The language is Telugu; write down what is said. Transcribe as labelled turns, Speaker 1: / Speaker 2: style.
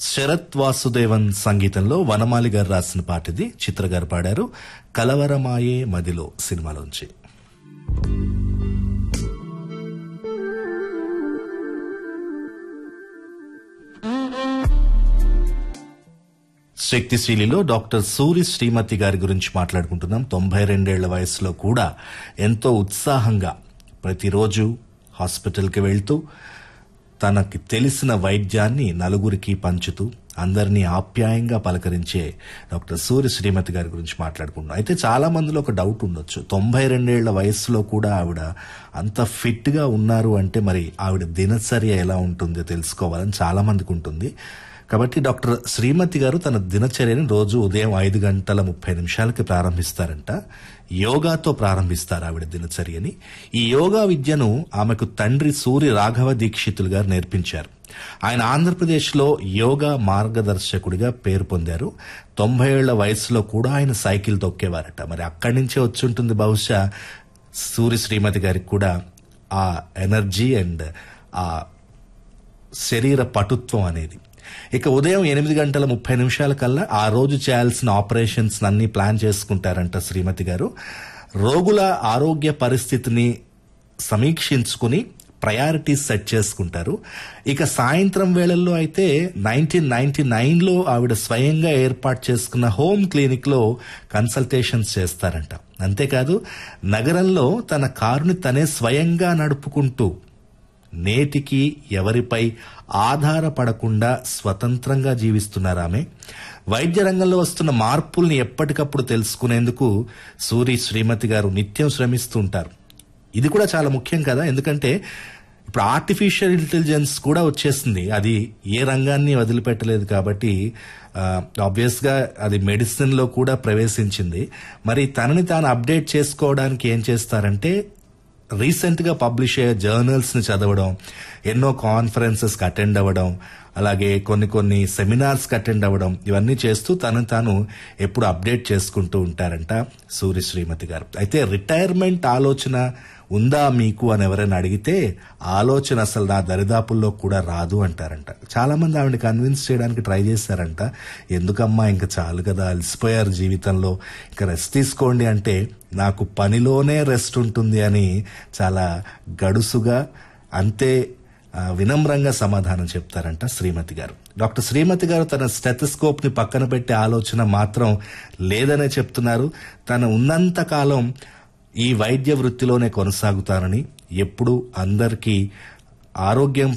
Speaker 1: శరత్ వాసుదేవన్ సంగీతంలో వనమాలి గారు రాసిన పాట ఇది చిత్ర గారు పాడారు కలవరమాయే మదిలో సినిమాలోంచి శక్తిశీలిలో డాక్టర్ సూరి శ్రీమతి గారి గురించి మాట్లాడుకుంటున్నాం తొంభై రెండేళ్ల వయసులో కూడా ఎంతో ఉత్సాహంగా ప్రతిరోజు హాస్పిటల్కి వెళ్తూ తనకి తెలిసిన వైద్యాన్ని నలుగురికి పంచుతూ అందరినీ ఆప్యాయంగా పలకరించే డాక్టర్ సూర్య శ్రీమతి గారి గురించి మాట్లాడుకుంటున్నాం అయితే చాలా మందిలో ఒక డౌట్ ఉండొచ్చు తొంభై రెండేళ్ల వయసులో కూడా ఆవిడ అంత ఫిట్ గా ఉన్నారు అంటే మరి ఆవిడ దినచర్య ఎలా ఉంటుందో తెలుసుకోవాలని చాలా మందికి ఉంటుంది కాబట్టి డాక్టర్ శ్రీమతి గారు తన దినచర్యని రోజు ఉదయం ఐదు గంటల ముప్పై నిమిషాలకి ప్రారంభిస్తారంట యోగాతో ప్రారంభిస్తారు ఆవిడ దినచర్యని ఈ యోగా విద్యను ఆమెకు తండ్రి సూర్య రాఘవ దీక్షితులు గారు నేర్పించారు ఆయన ఆంధ్రప్రదేశ్లో యోగా మార్గదర్శకుడిగా పేరు పొందారు తొంభై ఏళ్ల వయసులో కూడా ఆయన సైకిల్ తొక్కేవారట మరి అక్కడి నుంచే వచ్చి ఉంటుంది బహుశా సూర్య శ్రీమతి గారికి కూడా ఆ ఎనర్జీ అండ్ ఆ శరీర పటుత్వం అనేది ఇక ఉదయం ఎనిమిది గంటల ముప్పై నిమిషాల కల్లా ఆ రోజు చేయాల్సిన ఆపరేషన్స్ అన్ని ప్లాన్ చేసుకుంటారంట శ్రీమతి గారు రోగుల ఆరోగ్య పరిస్థితిని సమీక్షించుకుని ప్రయారిటీస్ సెట్ చేసుకుంటారు ఇక సాయంత్రం వేళల్లో అయితే నైన్టీన్ నైన్టీ నైన్లో ఆవిడ స్వయంగా ఏర్పాటు చేసుకున్న హోమ్ క్లినిక్లో కన్సల్టేషన్స్ చేస్తారంట అంతేకాదు నగరంలో తన కారుని తనే స్వయంగా నడుపుకుంటూ నేటికి ఎవరిపై ఆధారపడకుండా స్వతంత్రంగా జీవిస్తున్నారు ఆమె వైద్య రంగంలో వస్తున్న మార్పుల్ని ఎప్పటికప్పుడు తెలుసుకునేందుకు సూరి శ్రీమతి గారు నిత్యం శ్రమిస్తుంటారు ఇది కూడా చాలా ముఖ్యం కదా ఎందుకంటే ఇప్పుడు ఆర్టిఫిషియల్ ఇంటెలిజెన్స్ కూడా వచ్చేసింది అది ఏ రంగాన్ని వదిలిపెట్టలేదు కాబట్టి ఆబ్వియస్ గా అది మెడిసిన్ లో కూడా ప్రవేశించింది మరి తనని తాను అప్డేట్ చేసుకోవడానికి ఏం చేస్తారంటే రీసెంట్ గా పబ్లిష్ అయ్యే జర్నల్స్ ని చదవడం ఎన్నో కాన్ఫరెన్సెస్ కి అటెండ్ అవ్వడం అలాగే కొన్ని కొన్ని సెమినార్స్ కి అటెండ్ అవ్వడం ఇవన్నీ చేస్తూ తను తాను ఎప్పుడు అప్డేట్ చేసుకుంటూ ఉంటారంట సూర్య శ్రీమతి గారు అయితే రిటైర్మెంట్ ఆలోచన ఉందా మీకు అని ఎవరైనా అడిగితే ఆలోచన అసలు నా దరిదాపుల్లో కూడా రాదు అంటారంట చాలా మంది ఆవిడ కన్విన్స్ చేయడానికి ట్రై చేశారంట ఎందుకమ్మా ఇంకా చాలు కదా అలసిపోయారు జీవితంలో ఇంకా రెస్ట్ తీసుకోండి అంటే నాకు పనిలోనే రెస్ట్ ఉంటుంది అని చాలా గడుసుగా అంతే ఆ, వినమ్రంగా సమాధానం చెప్తారంట శ్రీమతి గారు డాక్టర్ శ్రీమతి గారు తన స్టెథస్కోప్ ని పక్కన పెట్టే ఆలోచన మాత్రం లేదనే చెప్తున్నారు తను ఉన్నంత కాలం ఈ వైద్య వృత్తిలోనే కొనసాగుతారని ఎప్పుడు అందరికీ ఆరోగ్యం